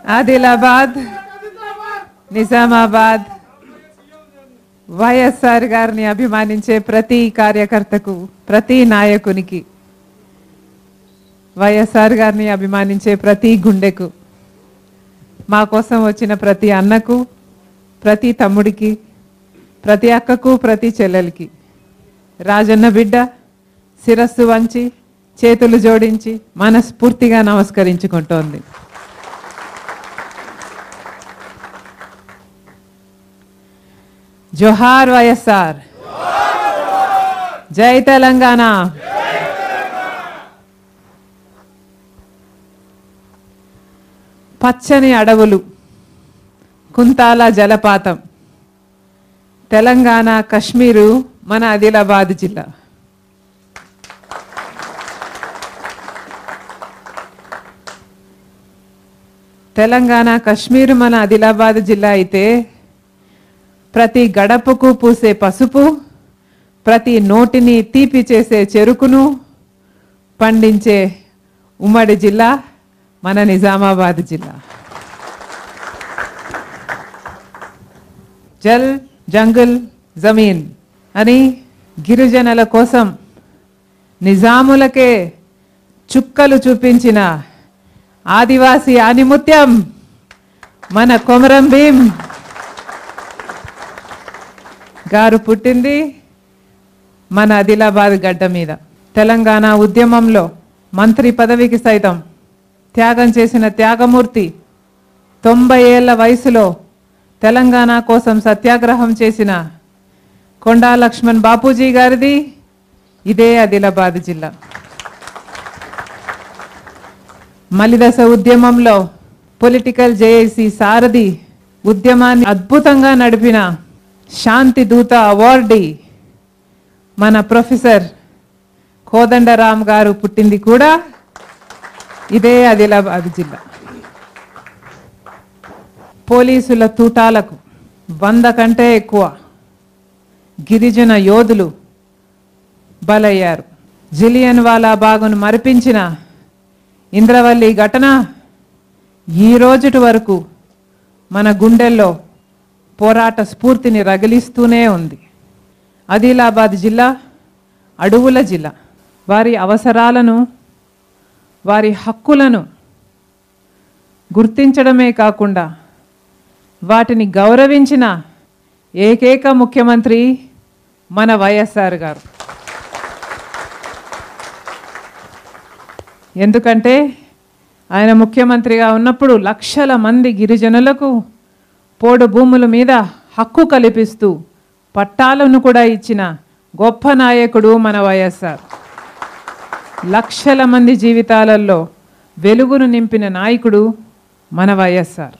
ఆదిలాబాద్ నిజామాబాద్ వైఎస్ఆర్ గారిని అభిమానించే ప్రతి కార్యకర్తకు ప్రతి నాయకునికి వైఎస్ఆర్ గారిని అభిమానించే ప్రతి గుండెకు మా కోసం వచ్చిన ప్రతి అన్నకు ప్రతి తమ్ముడికి ప్రతి అక్కకు ప్రతి చెల్లెలికి రాజన్న బిడ్డ శిరస్సు వంచి చేతులు జోడించి మనస్ఫూర్తిగా నమస్కరించుకుంటోంది జోహార్ వైఎస్ఆర్ జై తెలంగాణ పచ్చని అడవులు కుంతాల జలపాతం తెలంగాణ కశ్మీరు మన ఆదిలాబాద్ జిల్లా తెలంగాణ కశ్మీరు మన ఆదిలాబాద్ జిల్లా అయితే ప్రతి గడపకు పూసే పసుపు ప్రతి నోటిని తీపి చేసే చెరుకును పండించే ఉమ్మడి జిల్లా మన నిజామాబాద్ జిల్లా జల్ జంగుల్ జమీన్ అని గిరిజనుల కోసం నిజాములకే చుక్కలు చూపించిన ఆదివాసి ఆనిముత్యం మన కొమరం భీం గారు పుట్టింది మన ఆదిలాబాద్ గడ్డ మీద తెలంగాణ ఉద్యమంలో మంత్రి పదవికి సైతం త్యాగం చేసిన త్యాగమూర్తి తొంభై ఏళ్ల వయసులో తెలంగాణ కోసం సత్యాగ్రహం చేసిన కొండా లక్ష్మణ్ బాపూజీ గారిది ఇదే ఆదిలాబాద్ జిల్లా మలిదశ ఉద్యమంలో పొలిటికల్ జేఏసీ సారథి ఉద్యమాన్ని అద్భుతంగా నడిపిన శాంతి దూత అవార్డీ మన ప్రొఫెసర్ కోదండరామ్ గారు పుట్టింది కూడా ఇదే ఆదిలాబాద్ జిల్లా పోలీసుల తూటాలకు వంద కంటే ఎక్కువ గిరిజన యోధులు బలయ్యారు జిలియన్ వాలా బాగును మరిపించిన ఇంద్రవల్లి ఘటన ఈ రోజుటి వరకు మన గుండెల్లో పోరాట స్ఫూర్తిని రగిలిస్తూనే ఉంది ఆదిలాబాద్ జిల్లా అడవుల జిల్లా వారి అవసరాలను వారి హక్కులను గుర్తించడమే కాకుండా వాటిని గౌరవించిన ఏకైక ముఖ్యమంత్రి మన వైఎస్ఆర్ గారు ఎందుకంటే ఆయన ముఖ్యమంత్రిగా ఉన్నప్పుడు లక్షల మంది గిరిజనులకు పోడు భూముల మీద హక్కు కల్పిస్తూ పట్టాలను కూడా ఇచ్చిన గొప్ప నాయకుడు మన వైఎస్ఆర్ లక్షల మంది జీవితాలలో వెలుగును నింపిన నాయకుడు మన వైఎస్ఆర్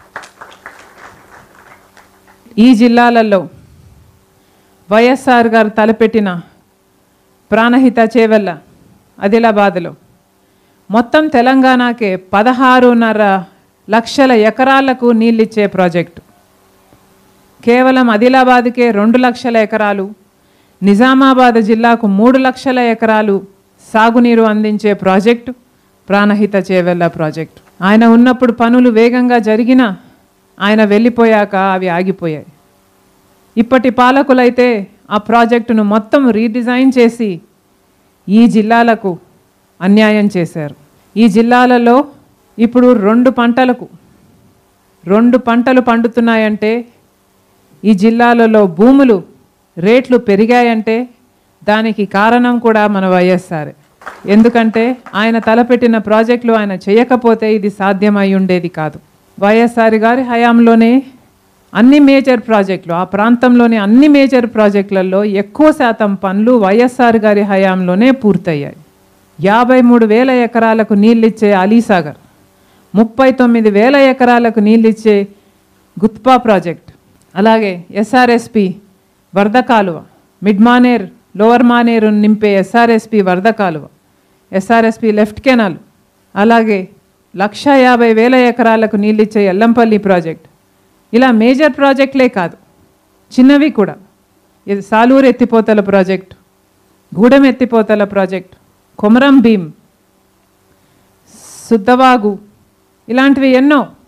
ఈ జిల్లాలలో వైఎస్ఆర్ గారు తలపెట్టిన ప్రాణహిత చేవెళ్ళ ఆదిలాబాద్లో మొత్తం తెలంగాణకే పదహారున్నర లక్షల ఎకరాలకు నీళ్ళిచ్చే ప్రాజెక్టు కేవలం ఆదిలాబాద్కే రెండు లక్షల ఎకరాలు నిజామాబాద్ జిల్లాకు మూడు లక్షల ఎకరాలు సాగునీరు అందించే ప్రాజెక్టు ప్రాణహిత చేవెళ్ళ ప్రాజెక్టు ఆయన ఉన్నప్పుడు పనులు వేగంగా జరిగినా ఆయన వెళ్ళిపోయాక అవి ఆగిపోయాయి ఇప్పటి పాలకులైతే ఆ ప్రాజెక్టును మొత్తం రీడిజైన్ చేసి ఈ జిల్లాలకు అన్యాయం చేశారు ఈ జిల్లాలలో ఇప్పుడు రెండు పంటలకు రెండు పంటలు పండుతున్నాయంటే ఈ జిల్లాలలో భూములు రేట్లు పెరిగాయంటే దానికి కారణం కూడా మన వైఎస్ఆర్ ఎందుకంటే ఆయన తలపెట్టిన ప్రాజెక్టులు ఆయన చేయకపోతే ఇది సాధ్యమై ఉండేది కాదు వైఎస్ఆర్ గారి హయాంలోనే అన్ని మేజర్ ప్రాజెక్టులు ఆ ప్రాంతంలోని అన్ని మేజర్ ప్రాజెక్టులలో ఎక్కువ శాతం పనులు వైఎస్ఆర్ గారి హయాంలోనే పూర్తయ్యాయి యాభై మూడు వేల ఎకరాలకు నీళ్ళిచ్చే అలీసాగర్ ముప్పై తొమ్మిది వేల ఎకరాలకు నీళ్ళిచ్చే గుత్పా ప్రాజెక్ట్ అలాగే ఎస్ఆర్ఎస్పి వరద కాలువ మిడ్ మానేర్ లోవర్ మానేరు నింపే ఎస్ఆర్ఎస్పి వరద కాలువ ఎస్ఆర్ఎస్పి లెఫ్ట్ కెనాల్ అలాగే లక్ష యాభై వేల ఎకరాలకు నీళ్ళిచ్చే ఎల్లంపల్లి ప్రాజెక్ట్ ఇలా మేజర్ ప్రాజెక్టులే కాదు చిన్నవి కూడా ఇది సాలూరు ఎత్తిపోతల ప్రాజెక్ట్ గూడెం ఎత్తిపోతల ప్రాజెక్ట్ కొమరం భీం సుద్దవాగు ఇలాంటివి ఎన్నో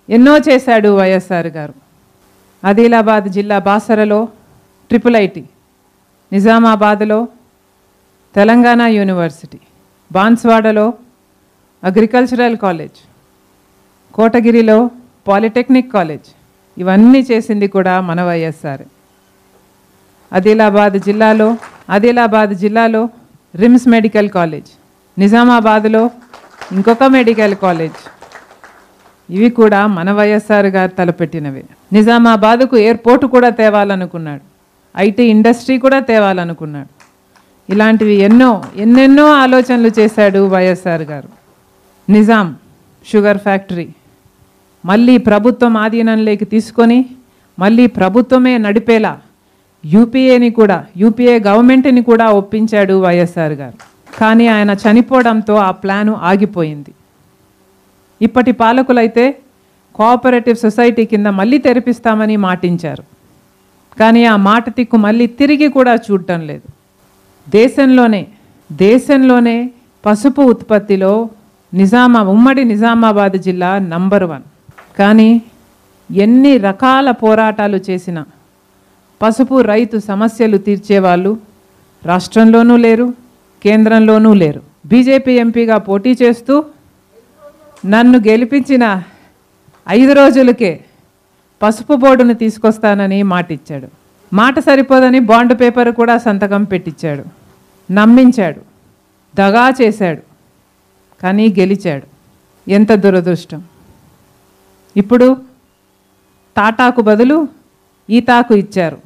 ఎన్నో చేశాడు వైఎస్ఆర్ గారు ఆదిలాబాద్ జిల్లా బాసరలో ట్రిపుల్ ఐటి నిజామాబాద్లో తెలంగాణ యూనివర్సిటీ బాన్స్వాడలో అగ్రికల్చరల్ కాలేజ్ కోటగిరిలో పాలిటెక్నిక్ కాలేజ్ ఇవన్నీ చేసింది కూడా మన వైఎస్ఆర్ ఆదిలాబాద్ జిల్లాలో ఆదిలాబాద్ జిల్లాలో రిమ్స్ మెడికల్ కాలేజ్ నిజామాబాద్లో ఇంకొక మెడికల్ కాలేజ్ ఇవి కూడా మన వైఎస్ఆర్ గారు తలపెట్టినవే నిజామాబాద్కు ఎయిర్పోర్ట్ కూడా తేవాలనుకున్నాడు ఐటీ ఇండస్ట్రీ కూడా తేవాలనుకున్నాడు ఇలాంటివి ఎన్నో ఎన్నెన్నో ఆలోచనలు చేశాడు వైఎస్ఆర్ గారు నిజాం షుగర్ ఫ్యాక్టరీ మళ్ళీ ప్రభుత్వం ఆధీనంలోకి తీసుకొని మళ్ళీ ప్రభుత్వమే నడిపేలా యూపీఏని కూడా యూపీఏ గవర్నమెంట్ని కూడా ఒప్పించాడు వైఎస్ఆర్ గారు కానీ ఆయన చనిపోవడంతో ఆ ప్లాను ఆగిపోయింది ఇప్పటి పాలకులైతే కోఆపరేటివ్ సొసైటీ కింద మళ్ళీ తెరిపిస్తామని మాటించారు కానీ ఆ మాట తిక్కు మళ్ళీ తిరిగి కూడా చూడటం లేదు దేశంలోనే దేశంలోనే పసుపు ఉత్పత్తిలో నిజామా ఉమ్మడి నిజామాబాద్ జిల్లా నంబర్ వన్ కానీ ఎన్ని రకాల పోరాటాలు చేసినా పసుపు రైతు సమస్యలు తీర్చేవాళ్ళు రాష్ట్రంలోనూ లేరు కేంద్రంలోనూ లేరు బీజేపీ ఎంపీగా పోటీ చేస్తూ నన్ను గెలిపించిన ఐదు రోజులకే పసుపు బోర్డును తీసుకొస్తానని మాటిచ్చాడు మాట సరిపోదని బాండ్ పేపర్ కూడా సంతకం పెట్టించాడు నమ్మించాడు దగా చేశాడు కానీ గెలిచాడు ఎంత దురదృష్టం ఇప్పుడు టాటాకు బదులు ఈతాకు ఇచ్చారు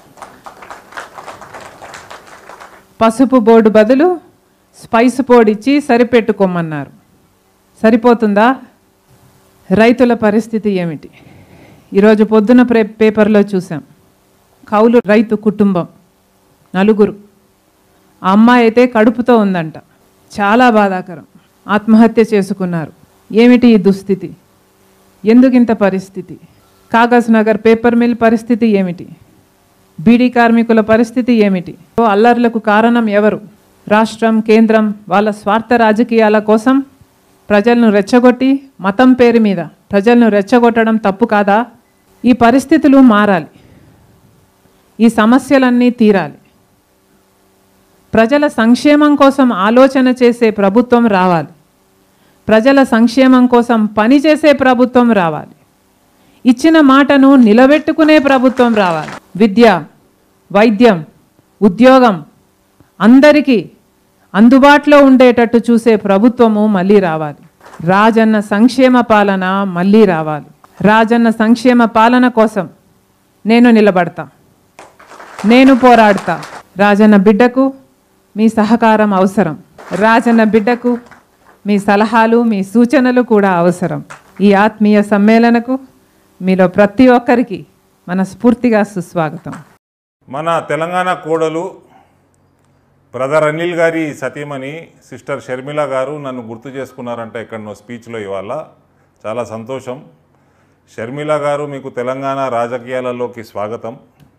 పసుపు బోర్డు బదులు స్పైస్ బోర్డు ఇచ్చి సరిపెట్టుకోమన్నారు సరిపోతుందా రైతుల పరిస్థితి ఏమిటి ఈరోజు పొద్దున ప్రే పేపర్లో చూసాం కౌలు రైతు కుటుంబం నలుగురు ఆ అమ్మాయి అయితే కడుపుతో ఉందంట చాలా బాధాకరం ఆత్మహత్య చేసుకున్నారు ఏమిటి ఈ దుస్థితి ఎందుకింత పరిస్థితి కాగజ్ నగర్ పేపర్ మిల్ పరిస్థితి ఏమిటి బీడీ కార్మికుల పరిస్థితి ఏమిటి ఓ అల్లర్లకు కారణం ఎవరు రాష్ట్రం కేంద్రం వాళ్ళ స్వార్థ రాజకీయాల కోసం ప్రజలను రెచ్చగొట్టి మతం పేరు మీద ప్రజలను రెచ్చగొట్టడం తప్పు కాదా ఈ పరిస్థితులు మారాలి ఈ సమస్యలన్నీ తీరాలి ప్రజల సంక్షేమం కోసం ఆలోచన చేసే ప్రభుత్వం రావాలి ప్రజల సంక్షేమం కోసం పనిచేసే ప్రభుత్వం రావాలి ఇచ్చిన మాటను నిలబెట్టుకునే ప్రభుత్వం రావాలి విద్య వైద్యం ఉద్యోగం అందరికీ అందుబాటులో ఉండేటట్టు చూసే ప్రభుత్వము మళ్ళీ రావాలి రాజన్న సంక్షేమ పాలన మళ్ళీ రావాలి రాజన్న సంక్షేమ పాలన కోసం నేను నిలబడతా నేను పోరాడతా రాజన్న బిడ్డకు మీ సహకారం అవసరం రాజన్న బిడ్డకు మీ సలహాలు మీ సూచనలు కూడా అవసరం ఈ ఆత్మీయ సమ్మేళనకు మీలో ప్రతి ఒక్కరికి మనస్ఫూర్తిగా సుస్వాగతం మన తెలంగాణ కోడలు బ్రదర్ అనిల్ గారి సతీమణి సిస్టర్ షర్మిల గారు నన్ను గుర్తు చేసుకున్నారంట ఎక్కడనో స్పీచ్లో ఇవాళ చాలా సంతోషం షర్మిల గారు మీకు తెలంగాణ రాజకీయాలలోకి స్వాగతం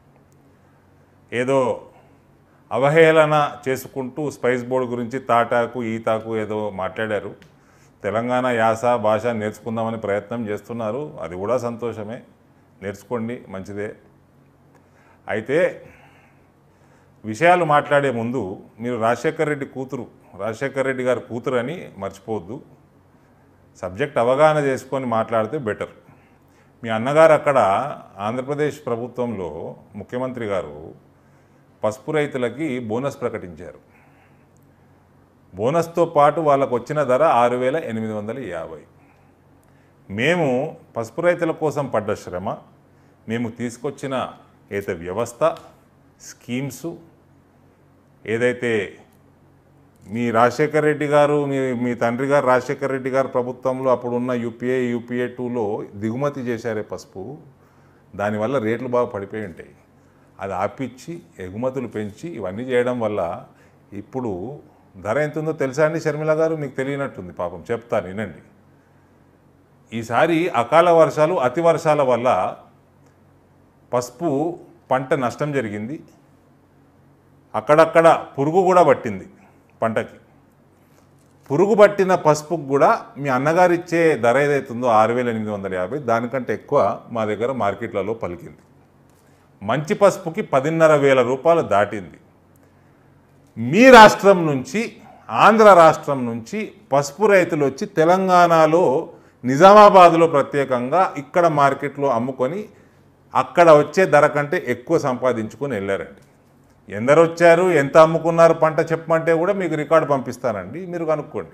ఏదో అవహేళన చేసుకుంటూ స్పైస్ బోర్డు గురించి తాటాకు ఈతాకు ఏదో మాట్లాడారు తెలంగాణ యాస భాష నేర్చుకుందామని ప్రయత్నం చేస్తున్నారు అది కూడా సంతోషమే నేర్చుకోండి మంచిదే అయితే విషయాలు మాట్లాడే ముందు మీరు రాజశేఖర రెడ్డి కూతురు రాజశేఖర రెడ్డి గారి కూతురు అని మర్చిపోవద్దు సబ్జెక్ట్ అవగాహన చేసుకొని మాట్లాడితే బెటర్ మీ అన్నగారు అక్కడ ఆంధ్రప్రదేశ్ ప్రభుత్వంలో ముఖ్యమంత్రి గారు పసుపు రైతులకి బోనస్ ప్రకటించారు బోనస్తో పాటు వాళ్ళకు వచ్చిన ధర ఆరు వేల ఎనిమిది వందల యాభై మేము పసుపు రైతుల కోసం పడ్డ శ్రమ మేము తీసుకొచ్చిన ఏదైతే వ్యవస్థ స్కీమ్స్ ఏదైతే మీ రాజశేఖర్ రెడ్డి గారు మీ మీ తండ్రి గారు రాజశేఖర్ రెడ్డి గారు ప్రభుత్వంలో అప్పుడున్న యూపీఏ యూపీఏ టూలో దిగుమతి చేశారే పసుపు దానివల్ల రేట్లు బాగా పడిపోయి ఉంటాయి అది ఆపిచ్చి ఎగుమతులు పెంచి ఇవన్నీ చేయడం వల్ల ఇప్పుడు ధర ఎంత ఉందో తెలుసా అండి షర్మిల గారు మీకు తెలియనట్టుంది పాపం చెప్తాను వినండి ఈసారి అకాల వర్షాలు అతి వర్షాల వల్ల పసుపు పంట నష్టం జరిగింది అక్కడక్కడ పురుగు కూడా పట్టింది పంటకి పురుగు పట్టిన పసుపుకు కూడా మీ అన్నగారు ఇచ్చే ధర ఏదైతుందో ఆరు వేల ఎనిమిది వందల యాభై దానికంటే ఎక్కువ మా దగ్గర మార్కెట్లలో పలికింది మంచి పసుపుకి పదిన్నర వేల రూపాయలు దాటింది మీ రాష్ట్రం నుంచి ఆంధ్ర రాష్ట్రం నుంచి పసుపు రైతులు వచ్చి తెలంగాణలో నిజామాబాద్లో ప్రత్యేకంగా ఇక్కడ మార్కెట్లో అమ్ముకొని అక్కడ వచ్చే ధర కంటే ఎక్కువ సంపాదించుకొని వెళ్ళారండి ఎందరు వచ్చారు ఎంత అమ్ముకున్నారు పంట చెప్పమంటే కూడా మీకు రికార్డు పంపిస్తానండి మీరు కనుక్కోండి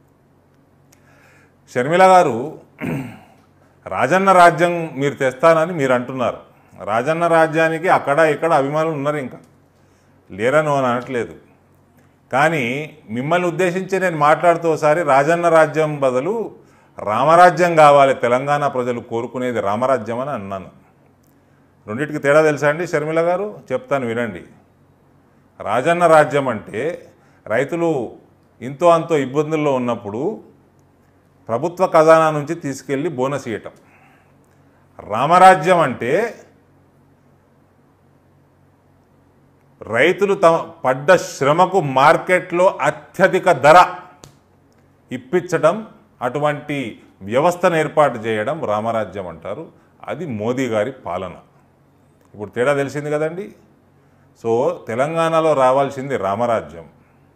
షర్మిల గారు రాజన్న రాజ్యం మీరు తెస్తానని మీరు అంటున్నారు రాజన్న రాజ్యానికి అక్కడ ఇక్కడ అభిమానులు ఉన్నారు ఇంకా లేరని అని అనట్లేదు కానీ మిమ్మల్ని ఉద్దేశించి నేను మాట్లాడుతూ ఒకసారి రాజన్న రాజ్యం బదులు రామరాజ్యం కావాలి తెలంగాణ ప్రజలు కోరుకునేది రామరాజ్యం అని అన్నాను రెండింటికి తేడా తెలుసా అండి షర్మిల గారు చెప్తాను వినండి రాజన్న రాజ్యం అంటే రైతులు ఇంతో అంతో ఇబ్బందుల్లో ఉన్నప్పుడు ప్రభుత్వ ఖజానా నుంచి తీసుకెళ్ళి బోనస్ ఇవ్వటం రామరాజ్యం అంటే రైతులు తమ పడ్డ శ్రమకు మార్కెట్లో అత్యధిక ధర ఇప్పించడం అటువంటి వ్యవస్థను ఏర్పాటు చేయడం రామరాజ్యం అంటారు అది మోదీ గారి పాలన ఇప్పుడు తేడా తెలిసింది కదండి సో తెలంగాణలో రావాల్సింది రామరాజ్యం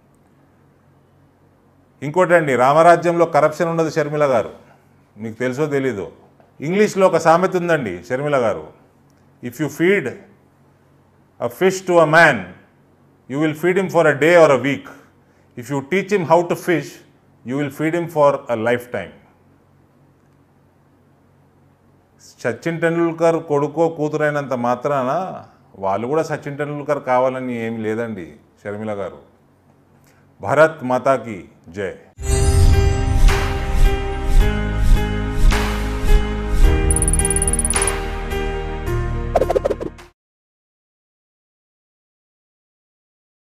ఇంకోటండి రామరాజ్యంలో కరప్షన్ ఉండదు షర్మిల గారు మీకు తెలుసో తెలీదు ఇంగ్లీష్లో ఒక సామెత ఉందండి Sharmila garu if you feed a fish to a man, you will feed him for a day or a week. If you teach him how to fish, you will feed him for a lifetime. Sachin Tendulkar కొడుకో కూతురైనంత మాత్రాన వాళ్ళు కూడా సచిన్ టెండూల్కర్ కావాలని ఏమి లేదండి షర్మిల గారు భరత్ మాతాకి జై